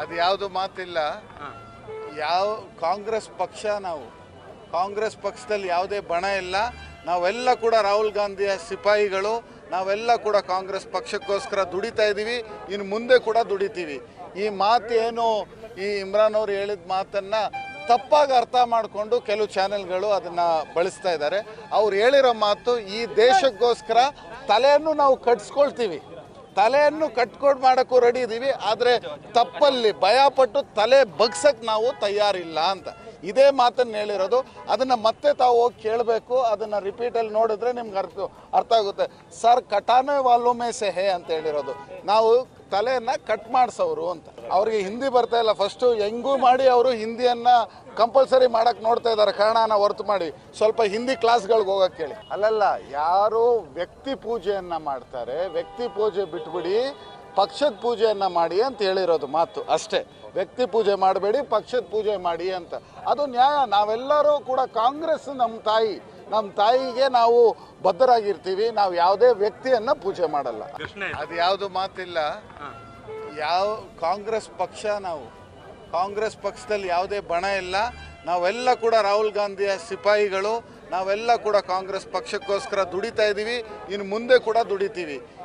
ಅದು ಯಾವುದು ಮಾತಿಲ್ಲ ಯಾವ ಕಾಂಗ್ರೆಸ್ ಪಕ್ಷ ನಾವು ಕಾಂಗ್ರೆಸ್ ಪಕ್ಷದಲ್ಲಿ ಯಾವುದೇ ಬಣ ಇಲ್ಲ ನಾವೆಲ್ಲ ಕೂಡ ರಾಹುಲ್ ಗಾಂಧಿಯ ಸಿಪಾಯಿಗಳು ನಾವೆಲ್ಲ ಕೂಡ ಕಾಂಗ್ರೆಸ್ ಪಕ್ಷಕ್ಕೋಸ್ಕರ ದುಡಿತಾ ಇದ್ದೀವಿ ಇನ್ನು ಮುಂದೆ ಕೂಡ ದುಡಿತೀವಿ ಈ ಮಾತು ಏನು ಈ ಇಮ್ರಾನ್ ಅವರು ಹೇಳಿದ ಮಾತನ್ನ ತಪ್ಪಾಗಿ ಅರ್ಥ ಮಾಡಿಕೊಂಡು ಕೆಲವು ಚಾನೆಲ್ಗಳು ಅದನ್ನ ಬಳಸ್ತಾ ಇದ್ದಾರೆ ಅವ್ರು ಹೇಳಿರೋ ಮಾತು ಈ ದೇಶಕ್ಕೋಸ್ಕರ ತಲೆಯನ್ನು ನಾವು ಕಟ್ಸ್ಕೊಳ್ತೀವಿ ತಲೆಯನ್ನು ಕಟ್ಕೊಂಡು ಮಾಡೋಕ್ಕೂ ರೆಡಿ ಇದ್ದೀವಿ ಆದರೆ ತಪ್ಪಲ್ಲಿ ಭಯಪಟ್ಟು ತಲೆ ಬಗ್ಸಕ್ಕೆ ನಾವು ತಯಾರಿಲ್ಲ ಅಂತ ಇದೇ ಮಾತನ್ನು ಹೇಳಿರೋದು ಅದನ್ನು ಮತ್ತೆ ತಾವು ಹೋಗಿ ಕೇಳಬೇಕು ಅದನ್ನು ರಿಪೀಟಲ್ಲಿ ನೋಡಿದ್ರೆ ನಿಮ್ಗೆ ಅರ್ಥ ಅರ್ಥ ಆಗುತ್ತೆ ಸರ್ ಕಟಾನೆ ವಾಲುಮೆ ಸೆ ಹೇ ಅಂತ ಹೇಳಿರೋದು ನಾವು ತಲೆಯನ್ನು ಕಟ್ ಮಾಡಿಸೋರು ಅಂತ ಅವ್ರಿಗೆ ಹಿಂದಿ ಬರ್ತಾ ಇಲ್ಲ ಫಸ್ಟು ಹೆಂಗೂ ಮಾಡಿ ಅವರು ಹಿಂದಿಯನ್ನು ಕಂಪಲ್ಸರಿ ಮಾಡಕ್ಕೆ ನೋಡ್ತಾ ಇದ್ದಾರೆ ಕನ್ನಡನ ಹೊರತು ಮಾಡಿ ಸ್ವಲ್ಪ ಹಿಂದಿ ಕ್ಲಾಸ್ಗಳಿಗೆ ಹೋಗಕ್ಕೆ ಹೇಳಿ ಅಲ್ಲಲ್ಲ ಯಾರು ವ್ಯಕ್ತಿ ಪೂಜೆಯನ್ನು ಮಾಡ್ತಾರೆ ವ್ಯಕ್ತಿ ಪೂಜೆ ಬಿಟ್ಬಿಡಿ ಪಕ್ಷದ ಪೂಜೆಯನ್ನು ಮಾಡಿ ಅಂತ ಹೇಳಿರೋದು ಮಾತು ಅಷ್ಟೇ ವ್ಯಕ್ತಿ ಪೂಜೆ ಮಾಡಬೇಡಿ ಪಕ್ಷದ ಪೂಜೆ ಮಾಡಿ ಅಂತ ಅದು ನ್ಯಾಯ ನಾವೆಲ್ಲರೂ ಕೂಡ ಕಾಂಗ್ರೆಸ್ ನಮ್ಮ ತಾಯಿ ನಮ್ಮ ತಾಯಿಗೆ ನಾವು ಬದ್ಧರಾಗಿರ್ತೀವಿ ನಾವು ಯಾವುದೇ ವ್ಯಕ್ತಿಯನ್ನು ಪೂಜೆ ಮಾಡಲ್ಲ ಅದು ಯಾವುದು ಮಾತಿಲ್ಲ ಯಾವ ಕಾಂಗ್ರೆಸ್ ಪಕ್ಷ ನಾವು ಕಾಂಗ್ರೆಸ್ ಪಕ್ಷದಲ್ಲಿ ಯಾವುದೇ ಬಣ ಇಲ್ಲ ನಾವೆಲ್ಲ ಕೂಡ ರಾಹುಲ್ ಗಾಂಧಿಯ ಸಿಪಾಯಿಗಳು ನಾವೆಲ್ಲ ಕೂಡ ಕಾಂಗ್ರೆಸ್ ಪಕ್ಷಕ್ಕೋಸ್ಕರ ದುಡಿತಾ ಇದ್ದೀವಿ ಇನ್ನು ಮುಂದೆ ಕೂಡ ದುಡಿತೀವಿ